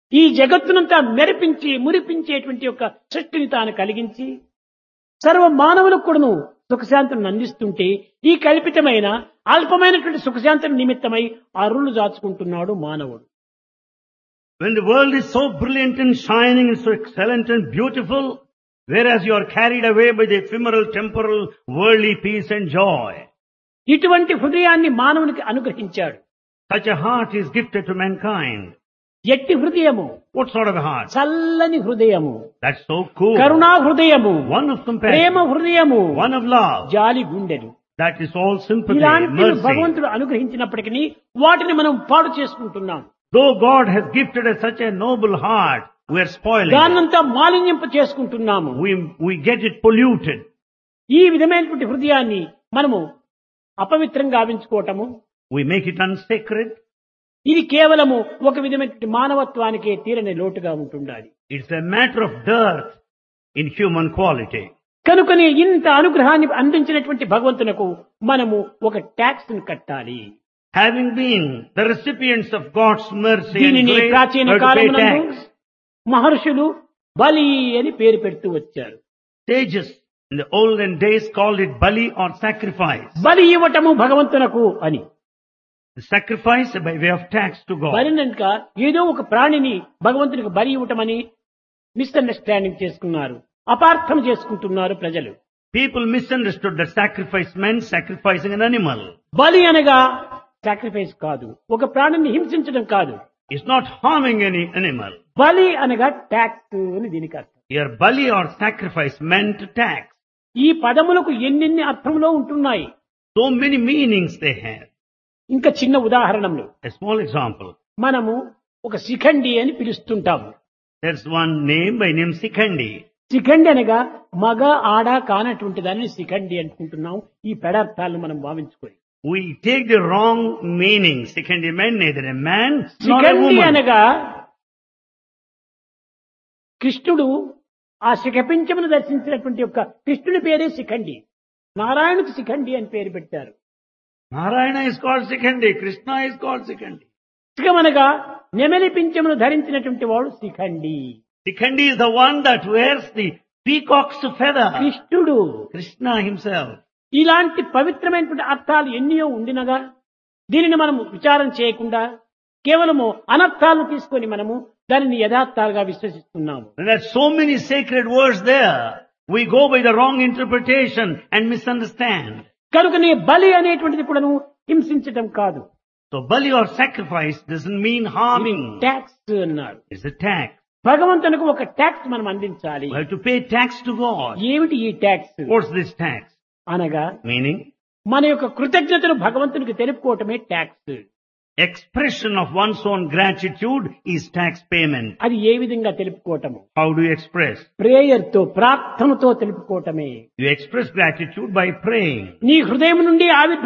ఈ జగత్తునంతా మెరిపించి మురిపించేటువంటి యొక్క సృష్టిని తాను కలిగించి సర్వ మానవులకు కూడాను సుఖశాంతులను అందిస్తుంటే ఈ కల్పితమైన అల్పమైనటువంటి సుఖశాంతుల నిమిత్తమై అరులు దాచుకుంటున్నాడు మానవుడు When the world is so brilliant and shining and so excellent and beautiful, whereas you are carried away by the ephemeral, temporal, worldly peace and joy. ఇటువంటి హృదయాన్ని మానవునికి అనుగ్రహించాడు Such a heart is gifted to mankind. ఎట్టి హృదయము What sort of a heart? చల్లని హృదయము That's so cool. కరుణా హృదయము One of ప్రేమ compassion. హృదయము One of love. జాలి గుండెలు That is all sympathy, ఇలాంటివి mercy. భగవంతుడు అనుగ్రహించినప్పటికీ వాటిని మనం పాడు చేసుకుంటున్నాం Though God has gifted us such a noble heart, we are spoiling it. దాన్నంతా మాలిన్యంప చేసుకుంటున్నాము We, we get it polluted. ఈ విధమైనటువంటి హృదయాన్ని మనము అపవిత్రంగా గావించుకోవటము We make it unsacred. ఇది కేవలము ఒక విధమైనటువంటి మానవత్వానికే తీరని లోటుగా ఉంటుండాలి It's a matter of dearth in human quality. కనుకనే ఇంత అనుగ్రహాన్ని అందించినటువంటి భగవంతునకు మనము ఒక ట్యాక్స్ ని కట్టాలి Having been the recipients of God's mercy and దీనిని grace, ప్రాచీన we have to pay కాలమునందు tax. మహర్షులు బలి అని పేరు పెడుతూ వచ్చారు Sages in the olden days called it bali or sacrifice. బలి ఇవ్వటము భగవంతునకు అని The sacrifice by way of tax to God. బలినక ఏదో ఒక ప్రాణిని భగవంతునికి బలి ఇవ్వటమని మిస్అండర్స్టాండింగ్ చేసుకున్నారు అపార్థం చేసుకుంటున్నారు ప్రజలు People misunderstood that sacrifice meant sacrificing an animal. బలి అనగా సాక్రిఫైస్ కాదు ఒక ప్రాణిని హింసించడం కాదు It's not harming any animal. బలి అనగా ట్యాక్స్ అని దీనికి అర్థం Here bali or sacrifice meant tax. ఈ పదములకు ఎన్నెన్ని అర్థములో ఉంటున్నాయి So many meanings they have. ఇంకా చిన్న ఉదాహరణలు A small example. మనము ఒక శిఖండి అని పిలుస్తుంటాము There's one name by name Sikhandi. Shikhandi అనగా మగ ఆడ కానటువంటి దాన్ని శిఖండి అనుకుంటున్నాం ఈ పెడార్థాలను మనం భావించుకొని We take the wrong meaning. Sikhandi meant neither a man nor a Shikhandi woman. అనగా కృష్ణుడు ఆ శిఖపించమును దర్శించినటువంటి యొక్క కృష్ణుని పేరే శిఖండి నారాయణుకు శిఖండి అని పేరు పెట్టారు Narayana is called Sikhandi. Krishna is called Sikhandi. శిఖమనగా నెమలి పింఛమును ధరించినటువంటి వాడు Shikhandi Sikhandi is the one that wears the peacock's feather. కృష్ణుడు Krishna himself. ఇలాంటి పవిత్రమైనటువంటి అర్థాలు ఎన్నో ఉండినగా దీనిని మనము విచారం చేయకుండా కేవలము అనర్థాలను తీసుకొని మనము దానిని యథార్థాలుగా విశ్వసిస్తున్నాము And there are so many sacred words there. We go by the wrong interpretation and misunderstand. కనుకనే బలి అనేటువంటిది కూడాను హింసించటం కాదు So bali or sacrifice doesn't mean harming. Tax అన్నాడు It's a tax. భగవంతునికి ఒక ట్యాక్స్ మనం అందించాలి We have to pay tax to God. ఏమిటి ఈ ట్యాక్స్ What's this tax? అనగా Meaning, మన యొక్క కృతజ్ఞతను భగవంతునికి తెలుపుకోవటమే tax expression of one's own gratitude is tax payment. అది ఏ విధంగా తెలుపుకోవటము How do you express? Prayer తో ప్రార్థనతో తెలుపుకోవటమే You express gratitude by praying. నీ హృదయం నుండి ఆవిర్భ